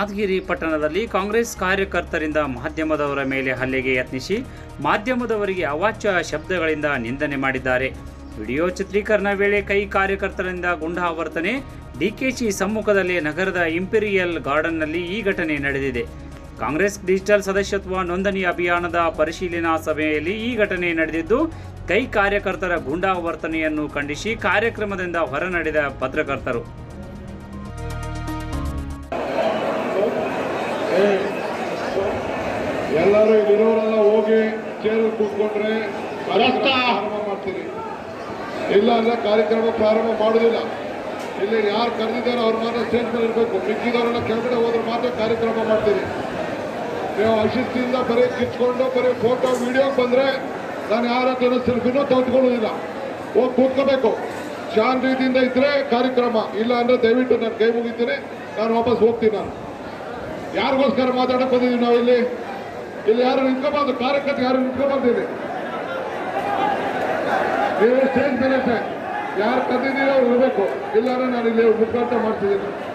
ಯಾದಗಿರಿ ಪಟ್ಟಣದಲ್ಲಿ ಕಾಂಗ್ರೆಸ್ ಕಾರ್ಯಕರ್ತರಿಂದ ಮಾಧ್ಯಮದವರ ಮೇಲೆ ಹಲ್ಲೆಗೆ ಯತ್ನಿಸಿ ಮಾಧ್ಯಮದವರಿಗೆ ಅವಾಚ್ಯ ಶಬ್ದಗಳಿಂದ ನಿಂದನೆ ಮಾಡಿದ್ದಾರೆ ವಿಡಿಯೋ ಚಿತ್ರೀಕರಣ ವೇಳೆ ಕೈ ಕಾರ್ಯಕರ್ತರಿಂದ ಗುಂಡಾವರ್ತನೆ ಡಿಕೆಶಿ ಸಮ್ಮುಖದಲ್ಲಿ ನಗರದ ಇಂಪೀರಿಯಲ್ ಗಾರ್ಡನ್ನಲ್ಲಿ ಈ ಘಟನೆ ನಡೆದಿದೆ ಕಾಂಗ್ರೆಸ್ ಡಿಜಿಟಲ್ ಸದಸ್ಯತ್ವ ನೋಂದಣಿ ಅಭಿಯಾನದ ಪರಿಶೀಲನಾ ಸಭೆಯಲ್ಲಿ ಈ ಘಟನೆ ನಡೆದಿದ್ದು ಕೈ ಕಾರ್ಯಕರ್ತರ ಗುಂಡಾವರ್ತನೆಯನ್ನು ಖಂಡಿಸಿ ಕಾರ್ಯಕ್ರಮದಿಂದ ಹೊರನಡೆದ ಪತ್ರಕರ್ತರು ಎಲ್ಲರೂ ಇಲ್ಲಿರೋರೆಲ್ಲ ಹೋಗಿ ಚೇರ್ ಕೂತ್ಕೊಂಡ್ರೆ ಕಾರ್ಯಕ್ರಮ ಪ್ರಾರಂಭ ಮಾಡ್ತೀರಿ ಇಲ್ಲ ಅಂದ್ರೆ ಕಾರ್ಯಕ್ರಮ ಪ್ರಾರಂಭ ಮಾಡುದಿಲ್ಲ ಇಲ್ಲಿ ಯಾರು ಕರೆದಿದ್ದಾರೋ ಅವ್ರ ಮಾತ್ರ ಸ್ಟೇಜ್ ಮೇಲೆ ಇರಬೇಕು ಮಿಕ್ಕಿದವರೆಲ್ಲ ಕೆಳಗಡೆ ಹೋದ್ರೆ ಮಾತ್ರ ಕಾರ್ಯಕ್ರಮ ಮಾಡ್ತೀರಿ ನೀವು ಅಶಿಸ್ತಿಂದ ಬರೀ ಕಿತ್ಕೊಂಡು ಬರೀ ಫೋಟೋ ವಿಡಿಯೋ ಬಂದ್ರೆ ನಾನು ಯಾರ ಹತ್ರ ಸೆಲ್ಫಿನೂ ತೆಗೆದುಕೊಳ್ಳುವುದಿಲ್ಲ ಹೋಗಿ ಕೂತ್ಕೋಬೇಕು ಶಾಂತ ರೀತಿಯಿಂದ ಇದ್ರೆ ಕಾರ್ಯಕ್ರಮ ಇಲ್ಲ ಅಂದ್ರೆ ದಯವಿಟ್ಟು ನಾನು ಕೈ ಮುಗಿತೀನಿ ನಾನು ವಾಪಸ್ ಹೋಗ್ತೀನಿ ನಾನು ಯಾರಿಗೋಸ್ಕರ ಮಾತಾಡಕ್ ಬಂದಿದ್ದೀವಿ ನಾವು ಇಲ್ಲಿ ಇಲ್ಲಿ ಯಾರು ನಿಂತ್ಕೋಬಾರ್ದು ಕಾರ್ಯಕರ್ತ ಯಾರು ನಿಂತ್ಕೋಬಾರ್ದಿರಿ ನೀವು ಸ್ಟೇಜ್ ಮೇಲೆ ಯಾರು ಕದ್ದಿದ್ದೀರೋ ಅವ್ರು ಇರಬೇಕು ಇಲ್ಲಾಂದ್ರೆ ನಾನು ಇಲ್ಲಿ ಮುಖಾಂತರ ಮಾಡ್ತಿದ್ದೀನಿ